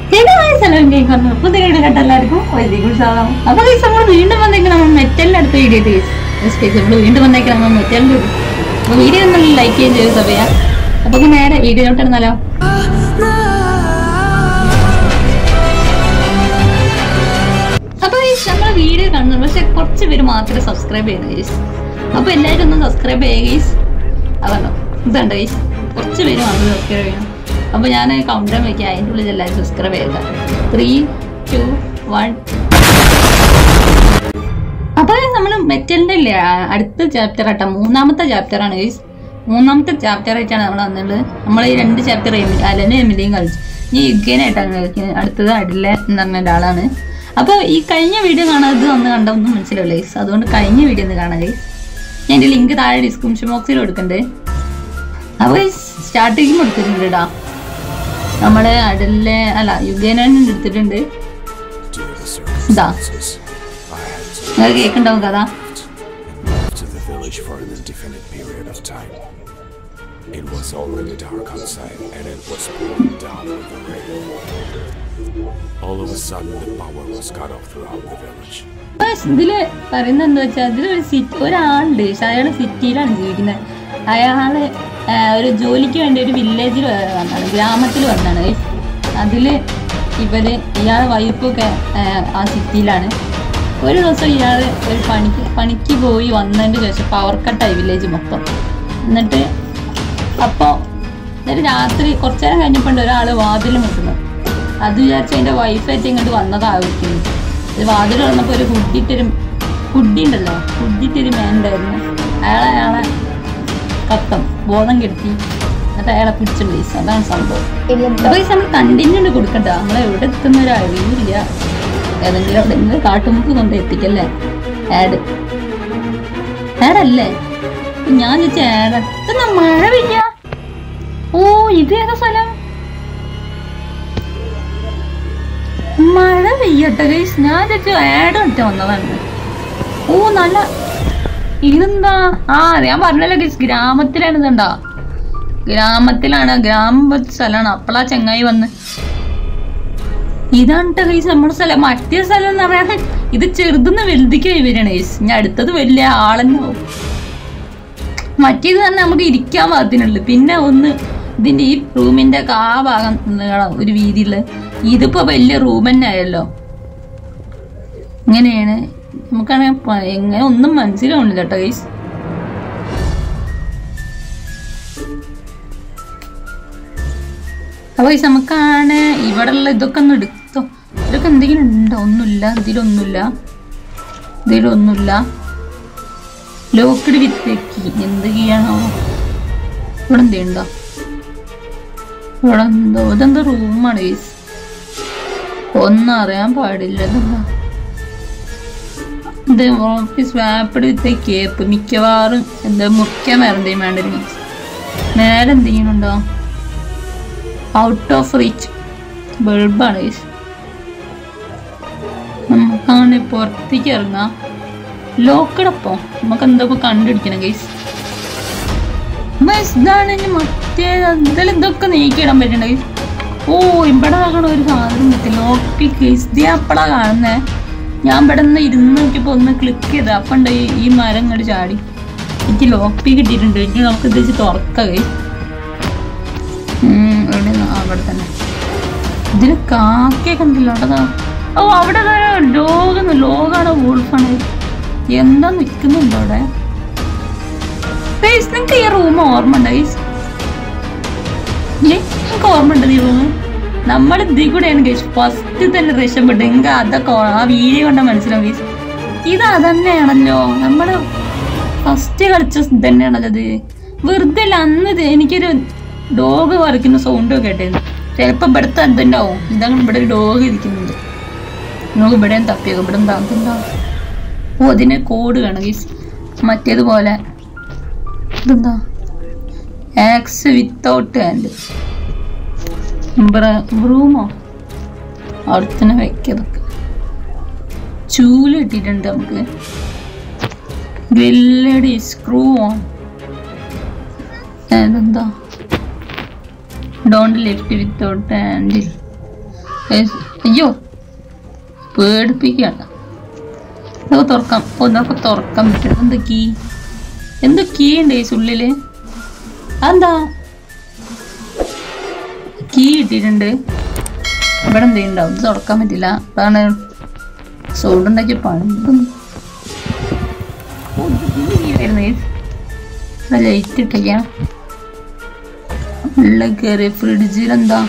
പുതിയ കണ്ടെല്ലാവർക്കും അപ്പൊ guys, നമ്മൾ വീണ്ടും വന്നേക്ക് നമ്മൾ മെറ്റലിന്റെ അടുത്ത വീഡിയോ നമ്മൾ വീണ്ടും വന്നേക്ക് നമ്മൾ മെറ്റലിന്റെ അപ്പൊ വീഡിയോ ഒന്ന് ലൈക്ക് ചെയ്യുകയും ചെയ്തു സഭയ അപ്പൊ ഇനി നേരെ വീഡിയോയിലോട്ട് ഇടുന്നാലോ അപ്പൊ guys, നമ്മളെ വീഡിയോ കാണുന്നു പക്ഷെ കുറച്ച് പേര് മാത്രമേ സബ്സ്ക്രൈബ് ചെയ്യുന്നു ഗൈസ് അപ്പൊ എല്ലാവരും ഒന്ന് സബ്സ്ക്രൈബ് ചെയ്യുക ഗൈസ് അതല്ലോ ഇതുണ്ട് ഗൈസ് കുറച്ച് പേര് മാത്രമേ സബ്സ്ക്രൈബ് ചെയ്യണം അപ്പൊ ഞാൻ കൗണ്ടർ വയ്ക്കാം അതിൻ്റെ ഉള്ളിൽ എല്ലാവരും സബ്സ്ക്രൈബ് ചെയ്യുക ത്രീ ടു വൺ അപ്പൊ നമ്മൾ മെറ്റലിന്റെ ഇല്ലേ ആ, അടുത്ത ചാപ്റ്റർ ആട്ടാ മൂന്നാമത്തെ ചാപ്റ്റർ ആണ് ഗൈസ് മൂന്നാമത്തെ ചാപ്റ്റർ ആയിട്ടാണ് നമ്മൾ വന്നിട്ടുള്ളത് നമ്മൾ ഈ രണ്ട് ചാപ്റ്റർ അലനും എമിലിയും കളിച്ചു ഈ യുഗേനായിട്ടാണ് കളിക്കുന്നത് അടുത്തത് അടില എന്ന് പറഞ്ഞ ഒരാളാണ് അപ്പൊ ഈ കഴിഞ്ഞ വീഡിയോ കാണാതെ ഒന്ന് കണ്ട ഒന്നും മനസ്സിലാവില്ല ഗൈസ് അതുകൊണ്ട് കഴിഞ്ഞ വീഡിയോ ഒന്ന് കാണാം ഗൈസ് ഞാൻ എൻ്റെ ലിങ്ക് താഴെ ഡിസ്ക്രിപ്ഷൻ ബോക്സിൽ കൊടുക്കണ്ടേ അപ്പൊ സ്റ്റാർട്ടിങ് കൊടുത്തിട്ടുണ്ട് കേട്ടാ നമ്മള് അടലിലെ അല്ല യുഗേനൻ എടുത്തിട്ടുണ്ട് Due to circumstances, I had to നിങ്ങൾ കേൾക്കുണ്ടാവും കഥ move to the village for an indefinite period of time. It was already dark outside and it was pouring down with the rain. All of a sudden, the power was cut off throughout the village. Bus ഇതില് പറയുന്നത് എന്താ വെച്ചാൽ ഇതിലൊരു city ഒരാളുണ്ട് പക്ഷെ അയാള് സിറ്റിയിലാണ് ജീവിക്കുന്നത് അയാള് ആ, ഒരു ജോലിക്ക് വേണ്ടി ഒരു വില്ലേജിൽ വന്നാണ് ഗ്രാമത്തിൽ വന്നാണ് guys. അതില് ഇവര് ഇയാളെ വൈഫൊക്കെ ആ, ആ സിറ്റിയിലാണ് ഒരു ദിവസം ഇയാള് ഒരു പണിക്ക് പണിക്ക് പോയി വന്നതിന് ശേഷം പവർ കട്ടായി വില്ലേജ് മൊത്തം എന്നിട്ട് അപ്പോൾ എന്നിട്ട് രാത്രി കുറച്ചു നേരം കഴിഞ്ഞപ്പോൾ ഒരാൾ വാതിൽ മുട്ടുന്നു അത് വിചാരിച്ച് അതിൻ്റെ വൈഫായിട്ട് ഇങ്ങോട്ട് വന്നതായിരിക്കും ഇത് വാതിൽ വന്നപ്പോൾ ഒരു ഹുഡിട്ടൊരു ഹുഡി ഉണ്ടല്ലോ ഹുഡിട്ടൊരു മേൻ ഉണ്ടായിരുന്നു അയാളെ അയാളെ കത്തം ബോധം കെടുത്തി എന്നിട്ട് അയാളെ പിടിച്ചിട്ടുണ്ട് ഈസ്. അതാണ് സംഭവം അപ്പോൾ ഈ നമ്മൾ കണ്ടിന്യൂ കൊടുക്കണ്ട നമ്മൾ എവിടെ എത്തുന്ന ഒരു അറിവില്ല ഏതെങ്കിലും അവിടെ നിന്ന് കാട്ടുമുക്ക് കൊണ്ട് എത്തിക്കല്ലേ ആഡ് ആഡല്ലേ ഞാൻ ചോദിച്ച ആഡ് എത്തുന്ന മഴ പെയ്യ ഓ ഇത് ഏതാ സ്ഥലം മഴ പെയ്യട്ടെ ഗൈസ് ഞാൻ ചോദിച്ചു ആഡ് ഇട്ട് വന്നതാണ് ഓ നല്ല ഇതെന്താ ആ ഞാൻ പറഞ്ഞല്ലോ ഗൈസ് ഗ്രാമത്തിലാണ് ഇതുണ്ടാ ഗ്രാമത്തിലാണ് ഗ്രാമ സ്ഥലമാണ് അപ്പളാ ചെങ്ങായി വന്ന് ഇതാണ് ട്ടോ ഗൈസ് നമ്മുടെ സ്ഥലം മറ്റേ സ്ഥലം എന്ന് പറയാൻ ഇത് ചെറുതെന്ന് വലുതിക്കായി വരികയാണ് ഗൈസ് ഇനി അടുത്തത് വലിയ ആളെന്നെ ആവും മറ്റേത് തന്നെ നമുക്ക് ഇരിക്കാൻ പാകത്തിനുള്ളു പിന്നെ ഒന്ന് ഇതിന്റെ ഈ റൂമിന്റെ ഒക്കെ ആ ഭാഗം നീളം ഒരു വീതിയുള്ള ഇതിപ്പോ വലിയ റൂം തന്നെ ആയല്ലോ ഇങ്ങനെയാണ് നമുക്കാണെങ്കിൽ പ- എങ്ങനെ ഒന്നും മനസ്സിലാവണില്ല കേട്ടോ ഗൈസ് അപ്പൊ ഗൈസ് നമുക്കാണ് ഇവിടെ ഉള്ള ഇതൊക്കെ ഒന്ന് എടുത്തോ ഇതൊക്കെ എന്തെങ്കിലും ഉണ്ടോ ഒന്നുമില്ല ഇതിലൊന്നുമില്ല ഇതിലൊന്നുമില്ല ലോക്കഡ് വിത്ത് കീ എന്ത് കീയാണോ ഇവിടെ എന്തുണ്ടോ ഇവിടെ എന്തോ ഇതെന്തോ റൂമാണ് ഗൈസ് ഒന്നും അറിയാൻ പാടില്ല ഇതെന്താ ഇത് ഓഫീസ് വാപ്പഡ് വിത്ത് കേപ്പ് മിക്കവാറും എന്താ മുറിക്കാൻ വേറെ എന്തെങ്കിലും വേണ്ട ഒരു മീൻസ് നേരെ എന്തെങ്കിലും ഉണ്ടോ ഔട്ട് ഓഫ് റീച്ച് ബൾബാണ് ഗൈസ് നമുക്കാണ് പുറത്തേക്ക് ഇറങ്ങാം ലോക്കടപ്പോ നമുക്ക് എന്തൊക്കെ കണ്ടുപിടിക്കണം ഗൈസ് ബസ് ഇതാണ് ഇനി മറ്റേ ഇതിൽ ഇതൊക്കെ നീക്കിയിടാൻ പറ്റണ്ട ഗൈസ് ഓ ഇവിടെ ആകണ ഒരു സാധനം പറ്റി ലോക്ക് ഗൈസ് ഇത് ഞാൻ അപ്പളാ കാണുന്നേ ഞാൻ ഇവിടെ നിന്ന് ഇരുന്ന് നോക്കിയപ്പോ ഒന്ന് ക്ലിക്ക് ചെയ്ത അപ്പൊ ഉണ്ട് ഈ- ഈ മരം ഇങ്ങോട്ട് ചാടി എനിക്ക് ലോക്ക് പീ കിട്ടിയിട്ടുണ്ട് ഇനി നമുക്ക് ഇത് വെച്ച് തുറക്കാം ഗൈസ് എവിടെ അവിടെ തന്നെ ഇതിന് കാക്കയൊക്കെ ഉണ്ടല്ലോ അവിടെ ദാ. ഓ അവിടെ ലോകം ലോകാണോ വോൾഫാണ് എന്താ നിൽക്കുന്നുണ്ടോ അവിടെ ഗൈസ് നിങ്ങൾക്ക് ഈ റൂം ഓർമ്മ ഉണ്ടോ ഗൈസ് നിങ്ങൾക്ക് ഓർമ്മ ഉണ്ട് ഈ റൂം നമ്മൾ ഇതിൽ കൂടെയാണ് ഗൈസ് ഫസ്റ്റ് തന്നെ രക്ഷപ്പെട്ടു നിങ്ങൾക്ക് അതൊക്കെ ഓ- ആ വീഡിയോ കണ്ട മനസ്സിലാവും ഗൈസ് ഇത് അതന്നെയാണല്ലോ നമ്മൾ ഫസ്റ്റ് കളിച്ച ഇത് തന്നെയാണല്ലോ ഇത് വെറുതെ അല്ല അന്ന് ഇത് എനിക്കൊരു ഡോഗ് വരയ്ക്കുന്ന സൗണ്ട് ഒക്കെ കേട്ടിരുന്നു ചിലപ്പോ ഇവിടുത്തെ എന്തുണ്ടാവും ഇതാണ് ഇവിടെ ഒരു ഡോഗ് ഇരിക്കുന്നുണ്ട് നമുക്ക് ഇവിടെ തപ്പിയൊക്കെ ഇവിടെ എന്താ എന്തുണ്ടാവും ഓ അതിന് കോഡ് വേണം ഗീസ് മറ്റേതുപോലെ ഇതെന്താ ആക്സ് വിത്തൗട്ട് ഹാൻഡ് ബ്രൂമോ അവിടെ തന്നെ വെക്കതൊക്കെ ചൂല് കിട്ടിയിട്ടുണ്ട് നമുക്ക് ഗ്രില്ലഡ് സ്ക്രൂ ഓൺ ഇതെന്താ don't lift without handle Guys, അയ്യോ പേടിപ്പിക്കുകയാണ് ഇതൊക്കെ തുറക്കാം ഓ ഇതൊക്കെ തുറക്കാൻ പറ്റും എന്ത് കീ എന്ത് കീ ഉണ്ട് ഈ ഉള്ളില് അതെന്താ കീ ഇട്ടിട്ടുണ്ട് ഇവിടെ എന്തെങ്കിലും ഉണ്ടാവും ഇത് തുറക്കാൻ പറ്റില്ല അതാണ് സൗണ്ട് ഉണ്ടാക്കിയ പണ്ടും ലൈറ്റ് ഇട്ടേക്കാം ഉള്ള കയറി ഫ്രിഡ്ജിൽ എന്താ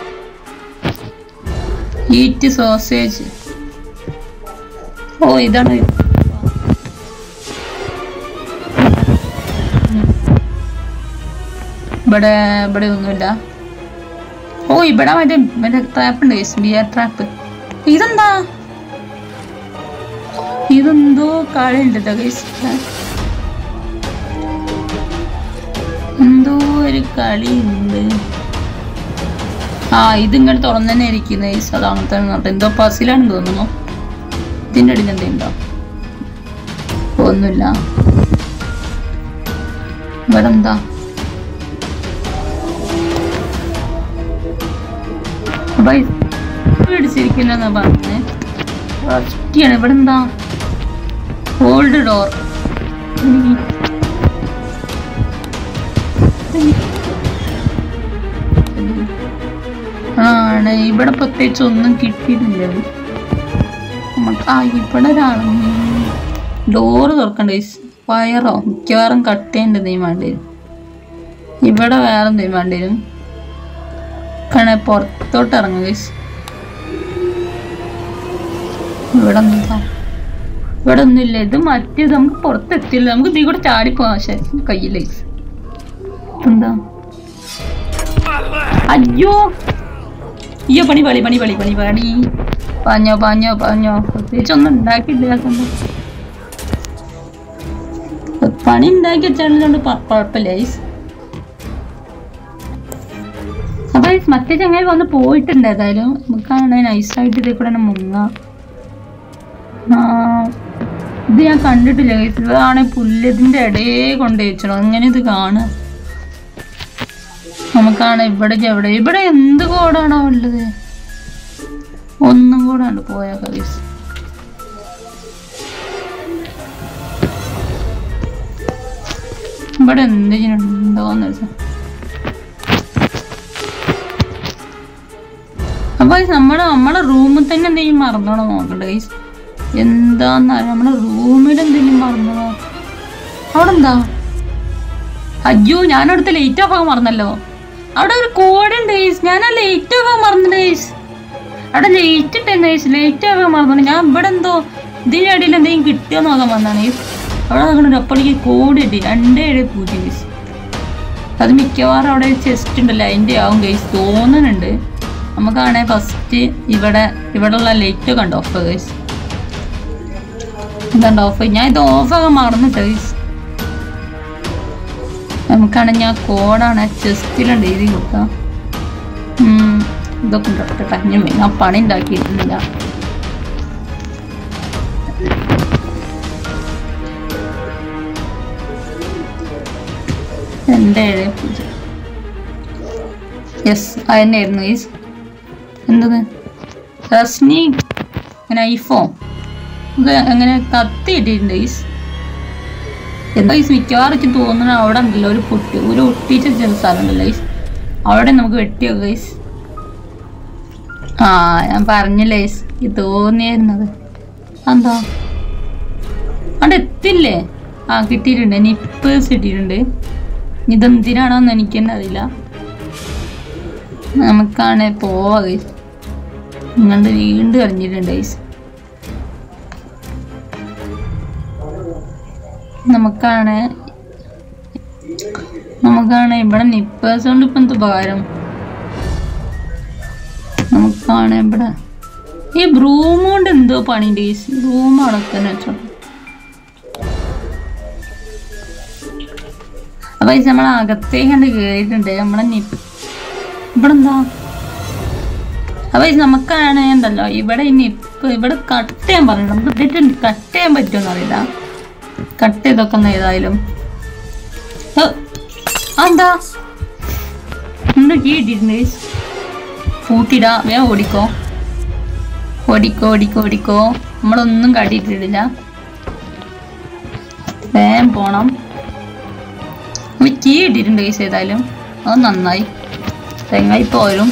ഈറ്റ് സോസേജ് ഓ ഇതാണ് ഇവിടെ ഇവിടെ ഒന്നുമില്ല ഓ ഇവിടെ മറ്റേ മറ്റേ ട്രാപ്പ് ഉണ്ട് ബിയർ ട്രാപ്പ് ഇതെന്താ ഇതെന്തോ കളി ഉണ്ട് ഗൈസ് എന്തോ ഒരു കളി ഉണ്ട് ആ ഇതിങ്ങനെ തുറന്നു തന്നെ ഇരിക്കുന്ന ഗൈസ് അത് അങ്ങനത്തെ അങ്ങനത്തെ എന്തോ പസിലാണെന്ന് തോന്നുന്നു ഇതിൻ്റെ അടിയിൽ എന്തെയുണ്ടോ ഒന്നുമില്ല ഇവിടെ എന്താ പിടിച്ചിരിക്കില്ലെന്നാ പറഞ്ഞേ ഒറ്റയാണ് ഇവിടെ എന്താ ഓൾഡ് ഡോർ ആണ് ഇവിടെ പ്രത്യേകിച്ച് ഒന്നും കിട്ടിയിട്ടില്ല നമുക്ക് ആ ഇവിടെ ഒരാള് ഡോറ് തുറക്കണ്ട വയറോ മിക്കവാറും കട്ട് ചെയ്യേണ്ട എന്തെങ്കിലും വേണ്ടി വരും ഇവിടെ വേറെ എന്തെങ്കിലും വേണ്ടി വരും കണ പുറത്തോട്ട് ഇറങ്ങും ഗൈസ് ഇവിടെ എന്താ ഇവിടെ ഒന്നുമില്ല ഇത് മറ്റേത് നമുക്ക് പുറത്തെത്തില്ല നമുക്ക് ഇതിൽ കൂടെ ചാടിപ്പോവാം ശരി കയ്യില് ഗൈസ് എന്താ അയ്യോ അയ്യോ പണി പണി പണി പണി പണി പണി പാഞ്ഞോ പാഞ്ഞോ പാഞ്ഞോ പ്രത്യേകിച്ച് ഒന്നും ഉണ്ടാക്കിയില്ല പണി ഉണ്ടാക്കി വെച്ചാലുണ്ട് കുഴപ്പമില്ല ഗൈസ് അപ്പൊ ഈ മറ്റേ ചങ്ങായി വന്ന് പോയിട്ടുണ്ട് ഏതായാലും നമുക്കാണ് നൈസായിട്ട് ഇതിൽ കൂടെ തന്നെ മുങ്ങാം ആ, ഇത് ഞാൻ കണ്ടിട്ടില്ല guys. ഇതാണ് പുല്ല് ഇതിന്റെ ഇടയെ കൊണ്ട് വെച്ചോ അങ്ങനെ ഇത് കാണുക നമുക്കാണ് ഇവിടെ എവിടെ ഇവിടെ എന്ത് കോടാണോ ഉള്ളത് ഒന്നും കൂടെ ഉണ്ട് പോയ കവീസ് ഇവിടെ എന്തിനുണ്ടോന്ന് വെച്ചാൽ അപ്പൊ guys, നമ്മുടെ നമ്മുടെ റൂമിൽ തന്നെ എന്തെങ്കിലും മറന്നോണോ നോക്കണ്ട ഗൈസ് എന്താന്ന് നമ്മുടെ റൂമിൽ എന്തെങ്കിലും മറന്നോ അവിടെ എന്താ അയ്യോ ഞാൻ അവിടുത്തെ ലേറ്റ് ഓഫ് ആകാൻ മറന്നല്ലോ അവിടെ ഒരു കോഡ് ഉണ്ട് ഗൈസ് ഞാൻ ആ ലേറ്റ് ഓഫ് ആകാൻ മറന്നിട്ട് ഗൈസ് അവിടെ ലേറ്റ് ഇട്ടെന്ന് ഗൈസ് ലേറ്റ് ആകാൻ മറന്നു ഞാൻ ഇവിടെ എന്തോ ഇതിന്റെ ഇടയിൽ എന്തെങ്കിലും കിട്ടിയോ നോക്കാൻ വന്നാണ് ഗൈസ് അവിടെ നോക്കണ അപ്പോഴേക്ക് കോഡ് കിട്ടി രണ്ടേ ഏഴ് പൂജ്യം ഗൈസ് അത് മിക്കവാറും അവിടെ ചെസ്റ്റ് ഉണ്ടല്ലോ അതിൻ്റെ ആവും ഗൈസ് തോന്നുന്നുണ്ട് നമുക്കാണെ ഫസ്റ്റ് ഇവിടെ ഇവിടെയുള്ള ലൈറ്റ് കണ്ടോ ഓഫ് ഗൈസ് ഇതുണ്ട് ഓഫ് ഞാൻ ഇത് ഓഫാകാൻ മറന്നിട്ട് ഗൈസ് നമുക്കാണ് ഞാൻ കോഡാണ് ചെസ്റ്റിലുണ്ട് എഴുതി കൊടുക്കാം ഉം, ഇതൊക്കെ ഉണ്ടോട്ടെ ഞാൻ ഞാൻ പണി ഉണ്ടാക്കിയിരുന്നില്ല രണ്ട് ഏഴ് പൂജ്യം യെസ് അത് തന്നെയായിരുന്നു ഗൈസ് എന്തത് റസ്നി അങ്ങനെ ഐഫോൺ ഇത് അങ്ങനെ കത്തി ഇട്ടിട്ടുണ്ട് ഗൈസ് എന്താ ഗൈസ് മിക്കവാറും എനിക്ക് തോന്നുന്നു അവിടെ ഉണ്ടല്ലോ ഒരു പൊട്ടി ഒരു ഒട്ടിച്ച ചെറിയ സ്ഥലം ഉണ്ടല്ലോ ഗൈസ് അവിടെ നമുക്ക് വെട്ടിയോ ഗൈസ് ആ ഞാൻ പറഞ്ഞില്ലേ ഗൈസ് ഇത് തോന്നിയായിരുന്നത് എന്താ അവിടെ എത്തില്ലേ ആ കിട്ടിയിട്ടുണ്ട് നിപ്പേഴ്സ് കിട്ടിയിട്ടുണ്ട് ഇതെന്തിനാണോന്ന് എനിക്ക് തന്നെ അറിയില്ല നമുക്കാണെ പോവാ ഗൈസ് നിങ്ങളുടെ വീണ്ടും അറിഞ്ഞിട്ടുണ്ട് ഗൈസ് നമുക്കാണ് നമുക്കാണ് ഇവിടെ നിപ്പേഴ്സ് കൊണ്ട് ഇപ്പം എന്ത് ഉപകാരം നമുക്കാണ് ഇവിടെ ഈ ബ്രൂം കൊണ്ട് എന്തോ പണി ഗൈസ് ബ്രൂം അടക്കാൻ വെച്ചോ അപ്പൊ ഇത് നമ്മൾ അകത്തേക്ക് കണ്ട് കേറിയിട്ടുണ്ട് നമ്മളെ നിപ്പ് ഇവിടെ എന്താ അപ്പൊ ഇത് നമുക്കാണ് ഉണ്ടല്ലോ ഇവിടെ ഈ നിപ്പ് ഇവിടെ കട്ട് ചെയ്യാൻ പറഞ്ഞു നമുക്ക് ഇതിട്ട് കട്ട് ചെയ്യാൻ പറ്റുമെന്ന് അറിയില്ല കട്ട് ചെയ്തൊക്കെ ഒന്ന് ഏതായാലും ഏ, അതെന്താ എന്താ കീ ഇട്ടിട്ടുണ്ട് പൂട്ടിടാ വേഗം ഓടിക്കോ ഓടിക്കോ ഓടിക്കോ ഓടിക്കോ നമ്മളൊന്നും കാട്ടിയിട്ടില്ല വേഗം പോണം നമ്മൾ കീ ഇട്ടിട്ടുണ്ട് കേസ് ഏതായാലും അത് നന്നായി തെങ്ങായി പോരും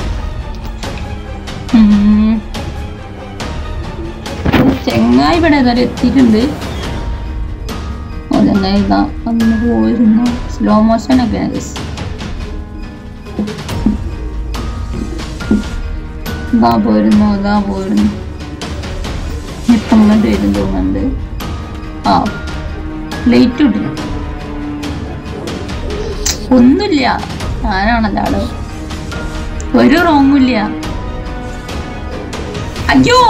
ഉം. ഒരു ചെങ്ങായി ഇവിടെ ഏതായാലും എത്തിയിട്ടുണ്ട് ഓ ചെങ്ങായി ഇതാ അന്ന് പോയിരുന്നു സ്ലോ മോഷൻ ഒക്കെ ഗൈസ് ഇതാ പോയിരുന്നു ഇതാ പോയിരുന്നു ഇപ്പം ഇങ്ങോട്ട് വരും തോന്നുന്നുണ്ട് ആ ലേറ്റ് ഇട്ടില്ല ഒന്നുമില്ല ഞാനാണല്ലോ ആള് ഒരു റോങ്ങും ഇല്ല അയ്യോ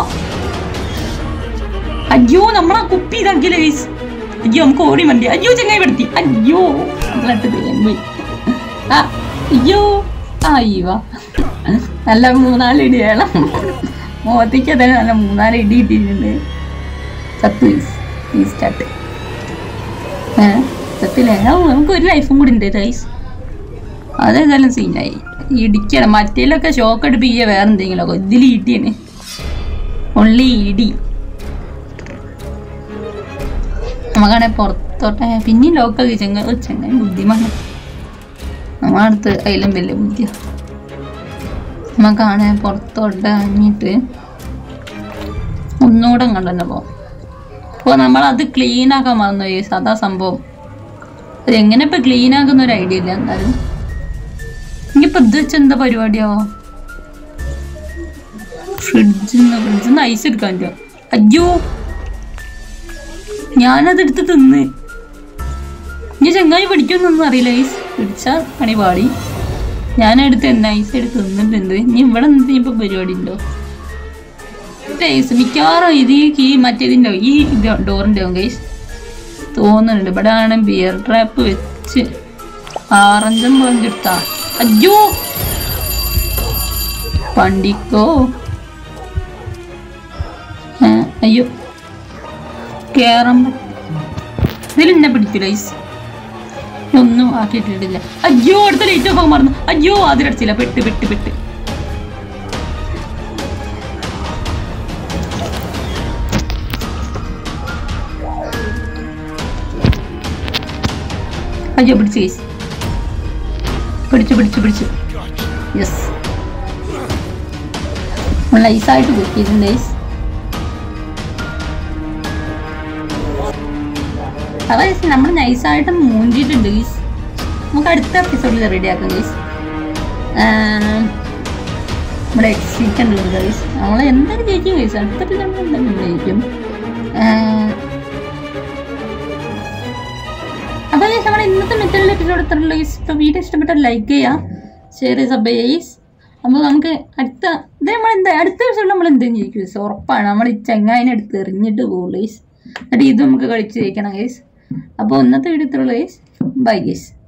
അയ്യോ നമ്മളാ കുപ്പി ഇതാക്കിയില്ല ഗൈസ് അയ്യോ നമുക്ക് ഓടി വണ്ടി അയ്യോ ചെങ്ങായി പെടുത്തി അയ്യോ നമ്മളിട്ട് പോയി ആ അയ്യോ അയ്യോ നല്ല മൂന്നാല് ഇടിയാണ് മുഖത്തേക്ക് തന്നെ നല്ല മൂന്നാല് ഇടി ഇട്ടിട്ടുണ്ട് ചത്തു ഗൈസ് ഈ സ്റ്റാർട്ട് ഏഹ് സത്യല്ലേ ആ, നമുക്ക് ഒരു ലൈഫും കൂടി ഉണ്ട് ഗൈസ് അതേതായാലും സീനായി ഇടിക്കണം മറ്റേലൊക്കെ ഷോക്ക് അടുപ്പിക്കുക വേറെ എന്തെങ്കിലുമൊക്കെ ഇതിൽ ഇടിയാണ് ഒള്ളി ഇടി നമുക്കാണെ പുറത്തോട്ടെ പിന്നെയും ലോക്കാക്കി ചെങ്ങ ഓ, ചെങ്ങായി ബുദ്ധിമാണ് നമ്മളടുത്ത് അതിലും വലിയ ബുദ്ധിയാ നമുക്കാണെ പുറത്തോട്ട് ഇറങ്ങിയിട്ട് ഒന്നുകൂടെ കണ്ടന്നെ പോവാം അപ്പോൾ നമ്മളത് ക്ലീൻ ആക്കാൻ മറന്നു ഈ സാധാ സംഭവം അത് എങ്ങനെ ഇപ്പൊ ക്ലീൻ ആക്കുന്ന ഒരു ഐഡിയ ഇല്ല എന്തായാലും ഇനിയിപ്പോ ഇത് വെച്ച് എന്താ പരിപാടിയോ ഫ്രിഡ്ജിൽ നിന്ന് ഫ്രിഡ്ജിൽ നിന്ന് ഐസ് എടുക്കാൻ പറ്റുമോ അയ്യോ ഞാനത് എടുത്ത് തിന്ന് ഇനി ചെങ്ങായി പിടിക്കൊന്നും അറിയില്ല ഐസ് പിടിച്ചാ പണി പാടി ഞാനെടുത്ത് എന്താ ഐസ് എടുത്ത് തിന്നിട്ടുണ്ട് ഇനി ഇവിടെ നിന്ന് ഇപ്പൊ പരിപാടി ഉണ്ടോ ഗൈസ് മിക്കവാറും ഇത് ഈ കീ മറ്റേതിൻ്റെ ഈ ഡോറിൻ്റെ ഗൈസ് തോന്നുന്നുണ്ട് ഇവിടെ ആണ് ബിയർ ട്രാപ്പ് വെച്ച് ആറഞ്ചം പോയിന്റ് എടുത്താ അയ്യോ വണ്ടിക്കോ ഏ, അയ്യോ കേറാൻ ഇതിൽ എന്നെ പിടിക്കില്ല ഗൈസ് ഒന്നും ആക്കിയിട്ടിട്ടില്ല അയ്യോ അടുത്ത ലൈറ്റ് ഓഫ് ആകാൻ മറന്നു അയ്യോ അതിലടിച്ചില്ല പെട്ട് പെട്ട് പെട്ട് അയ്യോ പിടിച്ചു ഗൈസ് പിടിച്ചു പിടിച്ചു പിടിച്ചു യെസ് നമ്മൾ നൈസായിട്ട് കുക്ക് ചെയ്തിട്ടുണ്ട് ഗൈസ് അതായത് നമ്മൾ നൈസായിട്ട് മൂഞ്ചിയിട്ടുണ്ട് ഗൈസ് നമുക്ക് അടുത്ത എപ്പിസോഡിൽ റെഡി ആക്കാം ഗൈസ് നമ്മുടെ എക്സിറ്റ് ഉണ്ട് ഗൈസ് നമ്മൾ എന്തായാലും ജയിക്കും ഗൈസ് അടുത്ത എപ്പിസോഡിൽ എന്തായാലും നമ്മൾ ജയിക്കും ആഹ് അപ്പോൾ ഗൈസ് നമ്മുടെ ഇന്നത്തെ മെറ്റലിൻ്റെ എപ്പിസോഡ് ഇത്രയുള്ള ഗൈസ് ഇപ്പോൾ വീഡിയോ ഇഷ്ടപ്പെട്ടാൽ ലൈക്ക് ചെയ്യുക ഷെയർ ചെയ്യുക സബ് ചെയ്യുക ഗൈസ് അപ്പോൾ നമുക്ക് അടുത്ത ഇത് നമ്മൾ എന്താ അടുത്ത എപ്പിസോഡിൽ നമ്മൾ എന്തെങ്കിലും ജയിക്കും ഗൈസ് ഉറപ്പാണ് നമ്മൾ ഈ ചെങ്ങായിനെ എടുത്ത് എറിഞ്ഞിട്ട് പോകുള്ളൂ ഗൈസ് എന്നിട്ട് ഇത് നമുക്ക് കളിച്ച് ജയിക്കണം ഗൈസ് അപ്പോൾ ഇന്നത്തെ വീഡിയോ ഇത്രയുള്ള ഗൈസ് ബൈ ഗൈസ്